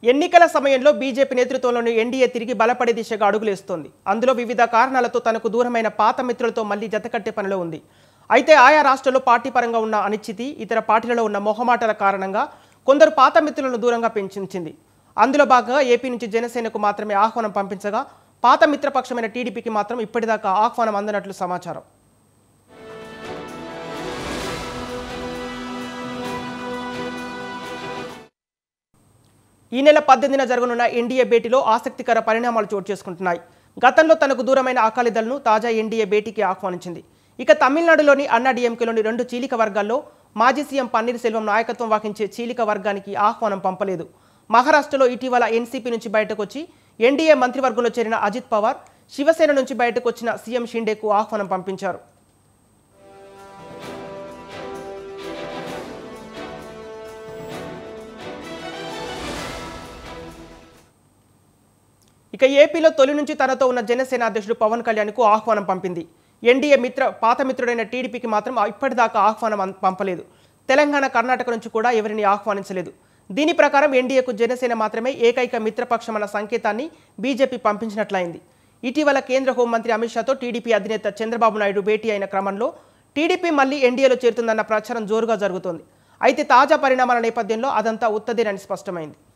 ఎన్నికల సమయంలో బీజేపీ నేతృత్వంలోని ఎన్డీఏ తిరిగి బలపడే దిశగా అడుగులేస్తోంది అందులో వివిధ కారణాలతో తనకు దూరమైన పాత మిత్రులతో మళ్లీ జతకట్టే పనిలో ఉంది అయితే ఆయా రాష్ట్రాల్లో పార్టీ పరంగా ఉన్న అనిశ్చితి ఇతర పార్టీలలో ఉన్న మొహమాటల కారణంగా కొందరు పాత మిత్రులను దూరంగా పెంచించింది అందులో భాగంగా ఏపీ నుంచి జనసేనకు మాత్రమే ఆహ్వానం పంపించగా పాత మిత్రపక్షమైన టీడీపీకి మాత్రం ఇప్పటిదాకా ఆహ్వానం అందనట్లు సమాచారం ఈ నెల పద్దెనిమిదిన జరగనున్న ఎన్డీఏ భేటీలో ఆసక్తికర పరిణామాలు చోటు చేసుకుంటున్నాయి గతంలో తనకు దూరమైన అకాలీదళ్ను తాజా ఎన్డీఏ భేటీకి ఆహ్వానించింది ఇక తమిళనాడులోని అన్నా డీఎంకేలోని రెండు చీలిక వర్గాల్లో మాజీ సీఎం పన్నీర్ సెల్వం నాయకత్వం వహించే చీలిక వర్గానికి ఆహ్వానం పంపలేదు మహారాష్ట్రలో ఇటీవల ఎన్సీపీ నుంచి బయటకు వచ్చి ఎన్డీఏ మంత్రివర్గంలో చేరిన అజిత్ పవార్ శివసేన నుంచి బయటకు వచ్చిన సీఎం షిండేకు ఆహ్వానం పంపించారు ఇక ఏపీలో తొలి నుంచి తనతో ఉన్న జనసేన అధ్యక్షుడు పవన్ కళ్యాణ్కు ఆహ్వానం పంపింది ఎన్డీఏ మిత్ర పాత మిత్రుడైన టీడీపీకి మాత్రం ఇప్పటిదాకా ఆహ్వానం అం- పంపలేదు తెలంగాణ కర్ణాటక నుంచి కూడా ఎవరిని ఆహ్వానించలేదు దీని ప్రకారం ఎన్డీఏకు జనసేన మాత్రమే ఏకైక మిత్రపక్షమన్న సంకేతాన్ని బీజేపీ పంపించినట్లయింది ఇటీవల కేంద్ర హోంమంత్రి అమిత్ షాతో టీడీపీ అధినేత చంద్రబాబు నాయుడు భేటీ అయిన క్రమంలో టీడీపీ మళ్లీ ఎన్డీఏలో చేరుతుందన్న ప్రచారం జోరుగా జరుగుతోంది అయితే తాజా పరిణామాల నేపథ్యంలో అదంతా ఉత్తదేనని స్పష్టమైంది